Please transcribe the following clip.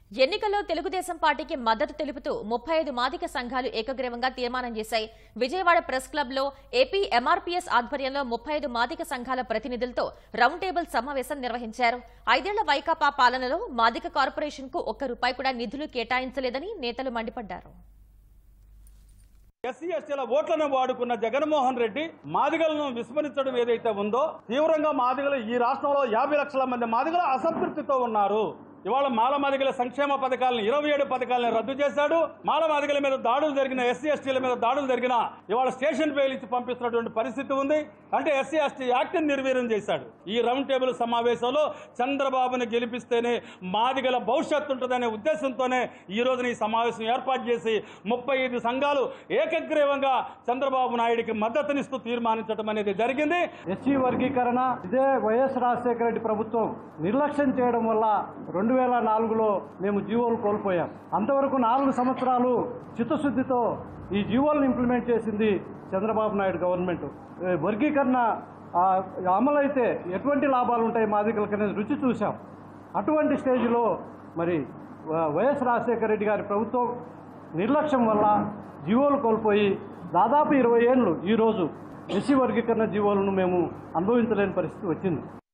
ఎన్నికల్లో తెలుగుదేశం పార్టీకి మద్దతు తెలుపుతూ ముప్పై ఐదు మాదిక సంఘాలు ఏకగ్రీవంగా తీర్మానం చేశాయి విజయవాడ ప్రెస్ క్లబ్ లో ఏపీ ఎంఆర్పీఎస్ ఆధ్వర్యంలో ముప్పై ఐదు మాదిక సంఘాల ప్రతినిధులతో రౌండ్ టేబుల్ సమావేశం నిర్వహించారు ఐదేళ్ల వైకాపా పాలనలో మాదిక కార్పొరేషన్ కు ఒక్క రూపాయి కూడా నిధులు కేటాయించలేదని నేతలు మండిపడ్డారు ఎస్సీ ఎస్టీల ఓట్లను వాడుకున్న జగన్మోహన్ రెడ్డి మాదిగలను విస్మరించడం ఏదైతే ఉందో తీవ్రంగా మాదిగలు ఈ రాష్ట్రంలో యాభై లక్షల మంది మాదిగలు అసంతృప్తితో ఉన్నారు ఇవాళ మాల మాదిగల సంక్షేమ పథకాలను ఇరవై ఏడు పథకాలను రద్దు చేశాడు మాల మాదిగల మీద దాడులు జరిగిన ఎస్సీ ఎస్టీల మీద దాడులు జరిగిన ఇవాళ స్టేషన్ బెయిల్ ఇచ్చి పంపిస్తున్నటువంటి పరిస్థితి ఉంది అంటే ఎస్సీ ఎస్టీ యాక్ట్ నిర్వీర్యం చేశాడు ఈ రౌండ్ టేబుల్ సమావేశంలో చంద్రబాబుని గెలిపిస్తేనే మాదిగల భవిష్యత్తు ఉంటుందనే ఉద్దేశంతోనే ఈ రోజున ఈ సమావేశం ఏర్పాటు చేసి ముప్పై ఐదు సంఘాలు ఏకగ్రీవంగా చంద్రబాబు నాయుడికి మద్దతునిస్తూ తీర్మానించడం అనేది జరిగింది ఎస్సీ వర్గీకరణ ఇదే వైఎస్ రాజశేఖర రెడ్డి ప్రభుత్వం నిర్లక్ష్యం చేయడం వల్ల రెండు వేల నాలుగులో మేము జీవోలు కోల్పోయాం అంతవరకు నాలుగు సంవత్సరాలు చిత్తశుద్ధితో ఈ జీవోలను ఇంప్లిమెంట్ చేసింది చంద్రబాబు నాయుడు గవర్నమెంట్ ఏ, వర్గీకరణ ఆ, అమలైతే ఎటువంటి లాభాలు ఉంటాయి మాదిగలకు అనేది రుచి చూసాం అటువంటి స్టేజ్లో మరి వ- వైఎస్ రాజశేఖర రెడ్డి గారి ప్రభుత్వం నిర్లక్ష్యం వల్ల జీవోలు కోల్పోయి దాదాపు ఇరవై ఏళ్ళు ఈరోజు ఎస్సీ వర్గీకరణ జీవోలను మేము అనుభవించలేని పరిస్థితి వచ్చింది